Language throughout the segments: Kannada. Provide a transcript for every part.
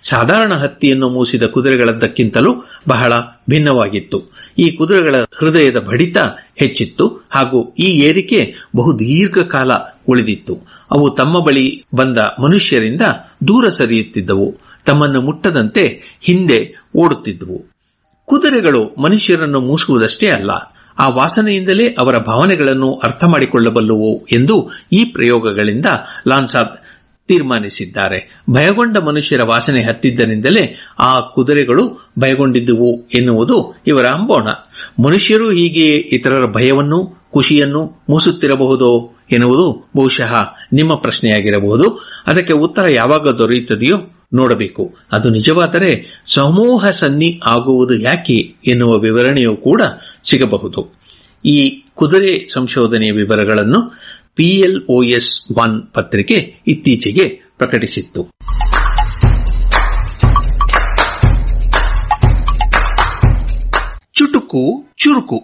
ಸಾಧಾರಣ ಹತ್ತಿಯನ್ನು ಮೂಸಿದ ಕುದುರೆಗಳದ್ದಕ್ಕಿಂತಲೂ ಬಹಳ ಭಿನ್ನವಾಗಿತ್ತು ಈ ಕುದುರೆಗಳ ಹೃದಯದ ಬಡಿತ ಹೆಚ್ಚಿತ್ತು ಹಾಗೂ ಈ ಏರಿಕೆ ಬಹು ದೀರ್ಘಕಾಲ ಉಳಿದಿತ್ತು ಅವು ತಮ್ಮ ಬಳಿ ಬಂದ ಮನುಷ್ಯರಿಂದ ದೂರ ಸರಿಯುತ್ತಿದ್ದವು ತಮ್ಮನ್ನು ಮುಟ್ಟದಂತೆ ಹಿಂದೆ ಓಡುತ್ತಿದ್ದವು ಕುದುರೆಗಳು ಮನುಷ್ಯರನ್ನು ಮೂಸುವುದಷ್ಟೇ ಅಲ್ಲ ಆ ವಾಸನೆಯಿಂದಲೇ ಅವರ ಭಾವನೆಗಳನ್ನು ಅರ್ಥ ಮಾಡಿಕೊಳ್ಳಬಲ್ಲುವು ಎಂದು ಈ ಪ್ರಯೋಗಗಳಿಂದ ಲಾನ್ಸಾದ್ ತೀರ್ಮಾನಿಸಿದ್ದಾರೆ ಭಯಗೊಂಡ ಮನುಷ್ಯರ ವಾಸನೆ ಹತ್ತಿದ್ದರಿಂದಲೇ ಆ ಕುದುರೆಗಳು ಭಯಗೊಂಡಿದ್ದುವು ಎನ್ನುವುದು ಇವರ ಅಂಬೋಣ ಮನುಷ್ಯರು ಹೀಗೆ ಇತರರ ಭಯವನ್ನು ಖುಷಿಯನ್ನು ಮೂಸುತ್ತಿರಬಹುದೋ ಎನ್ನುವುದು ಬಹುಶಃ ನಿಮ್ಮ ಪ್ರಶ್ನೆಯಾಗಿರಬಹುದು ಅದಕ್ಕೆ ಉತ್ತರ ಯಾವಾಗ ದೊರೆಯುತ್ತದೆಯೋ ನೋಡಬೇಕು ಅದು ನಿಜವಾದರೆ ಸಮೂಹ ಸನ್ನಿ ಆಗುವುದು ಯಾಕೆ ಎನ್ನುವ ವಿವರಣೆಯೂ ಕೂಡ ಸಿಗಬಹುದು ಈ ಕುದುರೆ ಸಂಶೋಧನೆಯ ವಿವರಗಳನ್ನು ಪಿಎಲ್ಒಎಸ್ ಒನ್ ಪತ್ರಿಕೆ ಇತ್ತೀಚೆಗೆ ಪ್ರಕಟಿಸಿತ್ತು ಚುಟುಕು ಚುರುಕು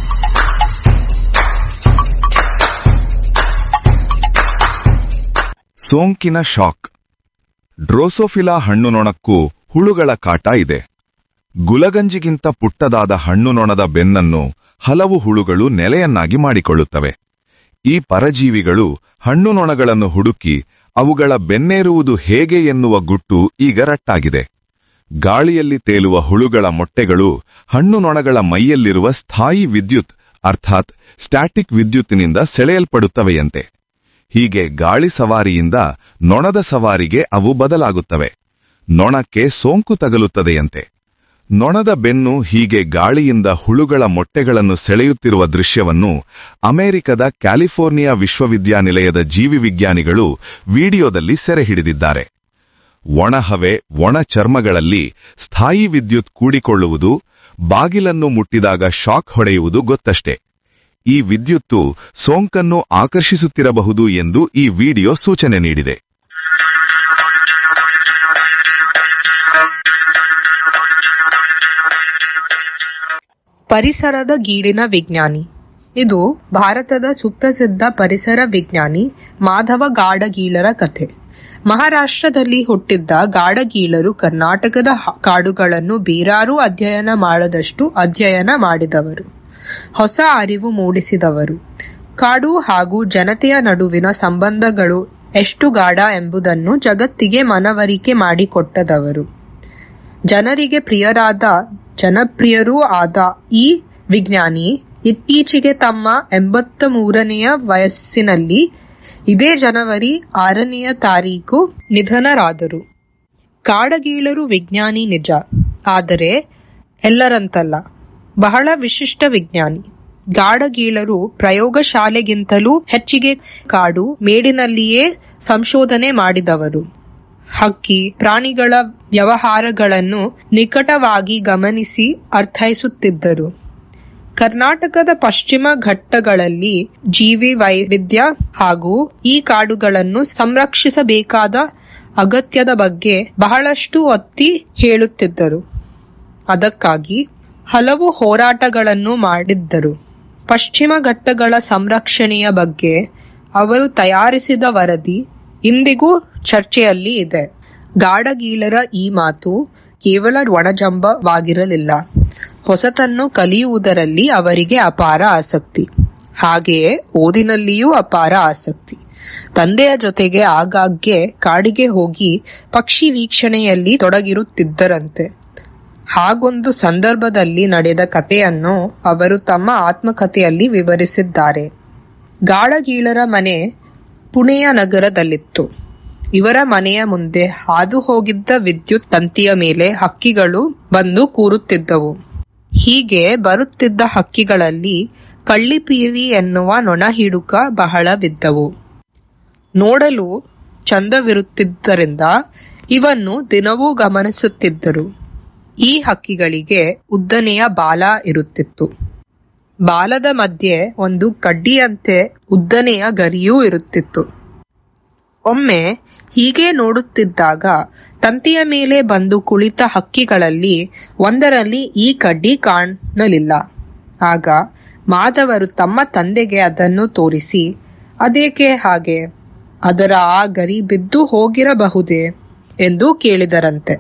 ಸೋಂಕಿನ ಶಾಕ್ ಡ್ರೋಸೋಫಿಲಾ ಹಣ್ಣುನೊಣಕ್ಕೂ ಹುಳುಗಳ ಕಾಟ ಇದೆ ಗುಲಗಂಜಿಗಿಂತ ಪುಟ್ಟದಾದ ಹಣ್ಣುನೊಣದ ಬೆನ್ನನ್ನು ಹಲವು ಹುಳುಗಳು ನೆಲೆಯನ್ನಾಗಿ ಮಾಡಿಕೊಳ್ಳುತ್ತವೆ ಈ ಪರಜೀವಿಗಳು ಹಣ್ಣುನೊಣಗಳನ್ನು ಹುಡುಕಿ ಅವುಗಳ ಬೆನ್ನೇರುವುದು ಹೇಗೆ ಎನ್ನುವ ಗುಟ್ಟು ಈಗ ರಟ್ಟಾಗಿದೆ ಗಾಳಿಯಲ್ಲಿ ತೇಲುವ ಹುಳುಗಳ ಮೊಟ್ಟೆಗಳು ಹಣ್ಣುನೊಣಗಳ ಮೈಯಲ್ಲಿರುವ ಸ್ಥಾಯಿ ವಿದ್ಯುತ್ ಅರ್ಥಾತ್ ಸ್ಟ್ಯಾಟಿಕ್ ವಿದ್ಯುತ್ತಿನಿಂದ ಸೆಳೆಯಲ್ಪಡುತ್ತವೆಯಂತೆ ಹೀಗೆ ಗಾಳಿ ಸವಾರಿಯಿಂದ ನೊಣದ ಸವಾರಿಗೆ ಅವು ಬದಲಾಗುತ್ತವೆ ನೊಣಕ್ಕೆ ಸೋಂಕು ತಗಲುತ್ತದೆಯಂತೆ ನೊಣದ ಬೆನ್ನು ಹೀಗೆ ಗಾಳಿಯಿಂದ ಹುಳುಗಳ ಮೊಟ್ಟೆಗಳನ್ನು ಸೆಳೆಯುತ್ತಿರುವ ದೃಶ್ಯವನ್ನು ಅಮೆರಿಕದ ಕ್ಯಾಲಿಫೋರ್ನಿಯಾ ವಿಶ್ವವಿದ್ಯಾನಿಲಯದ ಜೀವಿವಿಜ್ಞಾನಿಗಳು ವಿಡಿಯೋದಲ್ಲಿ ಸೆರೆ ಹಿಡಿದಿದ್ದಾರೆ ಒಣಹವೆ ಒಣ ಚರ್ಮಗಳಲ್ಲಿ ಸ್ಥಾಯಿ ವಿದ್ಯುತ್ ಕೂಡಿಕೊಳ್ಳುವುದು ಬಾಗಿಲನ್ನು ಮುಟ್ಟಿದಾಗ ಶಾಕ್ ಹೊಡೆಯುವುದು ಗೊತ್ತಷ್ಟೇ ಈ ವಿದ್ಯುತ್ತು ಸೋಂಕನ್ನು ಆಕರ್ಷಿಸುತ್ತಿರಬಹುದು ಎಂದು ಈ ವಿಡಿಯೋ ಸೂಚನೆ ನೀಡಿದೆ ಪರಿಸರದ ಗೀಳಿನ ವಿಜ್ಞಾನಿ ಇದು ಭಾರತದ ಸುಪ್ರಸಿದ್ಧ ಪರಿಸರ ವಿಜ್ಞಾನಿ ಮಾಧವ ಗಾಡಗೀಳರ ಕಥೆ ಮಹಾರಾಷ್ಟ್ರದಲ್ಲಿ ಹುಟ್ಟಿದ್ದ ಗಾಡಗೀಳರು ಕರ್ನಾಟಕದ ಹ- ಕಾಡುಗಳನ್ನು ಬೇರಾರೂ ಅಧ್ಯಯನ ಮಾಡದಷ್ಟು ಅಧ್ಯಯನ ಮಾಡಿದವರು ಹೊಸ ಅರಿವು ಮೂಡಿಸಿದವರು ಕಾಡು ಹಾಗೂ ಜನತೆಯ ನಡುವಿನ ಸಂಬಂಧಗಳು ಎಷ್ಟು ಗಾಢ ಎಂಬುದನ್ನು ಜಗತ್ತಿಗೆ ಮನವರಿಕೆ ಮಾಡಿಕೊಟ್ಟದವರು ಜನರಿಗೆ ಪ್ರಿಯರಾದ ಜನಪ್ರಿಯರೂ ಆದ ಈ ವಿಜ್ಞಾನಿ ಇತ್ತೀಚೆಗೆ ತಮ್ಮ ಎಂಬತ್ತ ಮೂರನೆಯ ವಯಸ್ಸಿನಲ್ಲಿ ಇದೇ ಜನವರಿ ಆರನೆಯ ತಾರೀಕು ನಿಧನರಾದರು ಕಾಡಗೀಳರು ವಿಜ್ಞಾನಿ ನಿಜ ಆದರೆ ಎಲ್ಲರಂತಲ್ಲ ಬಹಳ ವಿಶಿಷ್ಟ ವಿಜ್ಞಾನಿ ಗಾಡಗೀಳರು ಪ್ರಯೋಗಶಾಲೆಗಿಂತಲೂ ಹೆಚ್ಚಿಗೆ ಕಾಡು ಮೇಡಿನಲ್ಲಿಯೇ ಸಂಶೋಧನೆ ಮಾಡಿದವರು ಹಕ್ಕಿ ಪ್ರಾಣಿಗಳ ವ್ಯವಹಾರಗಳನ್ನು ನಿಕಟವಾಗಿ ಗಮನಿಸಿ ಅರ್ಥೈಸುತ್ತಿದ್ದರು ಕರ್ನಾಟಕದ ಪಶ್ಚಿಮ ಘಟ್ಟಗಳಲ್ಲಿ ಜೀವಿ ವೈವಿಧ್ಯ ಹಾಗೂ ಈ ಕಾಡುಗಳನ್ನು ಸಂರಕ್ಷಿಸಬೇಕಾದ ಅಗತ್ಯದ ಬಗ್ಗೆ ಬಹಳಷ್ಟು ಒತ್ತಿ ಹೇಳುತ್ತಿದ್ದರು ಅದಕ್ಕಾಗಿ ಹಲವು ಹೋರಾಟಗಳನ್ನು ಮಾಡಿದ್ದರು ಪಶ್ಚಿಮ ಘಟ್ಟಗಳ ಸಂರಕ್ಷಣೆಯ ಬಗ್ಗೆ ಅವರು ತಯಾರಿಸಿದ ವರದಿ ಇಂದಿಗೂ ಚರ್ಚೆಯಲ್ಲಿ ಇದೆ ಗಾಡಗೀಳರ ಈ ಮಾತು ಕೇವಲ ಒಣಜಂಬವಾಗಿರಲಿಲ್ಲ ಹೊಸತನ್ನು ಕಲಿಯುವುದರಲ್ಲಿ ಅವರಿಗೆ ಅಪಾರ ಆಸಕ್ತಿ ಹಾಗೆಯೇ ಓದಿನಲ್ಲಿಯೂ ಅಪಾರ ಆಸಕ್ತಿ ತಂದೆಯ ಜೊತೆಗೆ ಆಗಾಗ್ಗೆ ಕಾಡಿಗೆ ಹೋಗಿ ಪಕ್ಷಿ ವೀಕ್ಷಣೆಯಲ್ಲಿ ತೊಡಗಿರುತ್ತಿದ್ದರಂತೆ ಹಾಗೊಂದು ಸಂದರ್ಭದಲ್ಲಿ ನಡೆದ ಕಥೆಯನ್ನು ಅವರು ತಮ್ಮ ಆತ್ಮಕಥೆಯಲ್ಲಿ ವಿವರಿಸಿದ್ದಾರೆ ಗಾಡಗೀಳರ ಮನೆ ಪುಣೆಯ ನಗರದಲ್ಲಿತ್ತು ಇವರ ಮನೆಯ ಮುಂದೆ ಹಾದು ಹೋಗಿದ್ದ ವಿದ್ಯುತ್ ತಂತಿಯ ಮೇಲೆ ಹಕ್ಕಿಗಳು ಬಂದು ಕೂರುತ್ತಿದ್ದವು ಹೀಗೆ ಬರುತ್ತಿದ್ದ ಹಕ್ಕಿಗಳಲ್ಲಿ ಕಳ್ಳಿಪೀರಿ ಎನ್ನುವ ನೊಣಹಿಡುಕ ಬಹಳವಿದ್ದವು ನೋಡಲು ಚಂದವಿರುತ್ತಿದ್ದರಿಂದ ಇವನ್ನು ದಿನವೂ ಗಮನಿಸುತ್ತಿದ್ದರು ಈ ಹಕ್ಕಿಗಳಿಗೆ ಉದ್ದನೆಯ ಬಾಲ ಇರುತ್ತಿತ್ತು ಬಾಲದ ಮಧ್ಯೆ ಒಂದು ಕಡ್ಡಿಯಂತೆ ಉದ್ದನೆಯ ಗರಿಯೂ ಇರುತ್ತಿತ್ತು ಒಮ್ಮೆ ಹೀಗೆ ನೋಡುತ್ತಿದ್ದಾಗ ತಂತಿಯ ಮೇಲೆ ಬಂದು ಕುಳಿತ ಹಕ್ಕಿಗಳಲ್ಲಿ ಒಂದರಲ್ಲಿ ಈ ಕಡ್ಡಿ ಕಾಣಲಿಲ್ಲ ಆಗ ಮಾಧವರು ತಮ್ಮ ತಂದೆಗೆ ಅದನ್ನು ತೋರಿಸಿ ಅದೇಕೆ ಹಾಗೆ ಅದರ ಆ ಗರಿ ಬಿದ್ದು ಹೋಗಿರಬಹುದೇ ಎಂದು ಕೇಳಿದರಂತೆ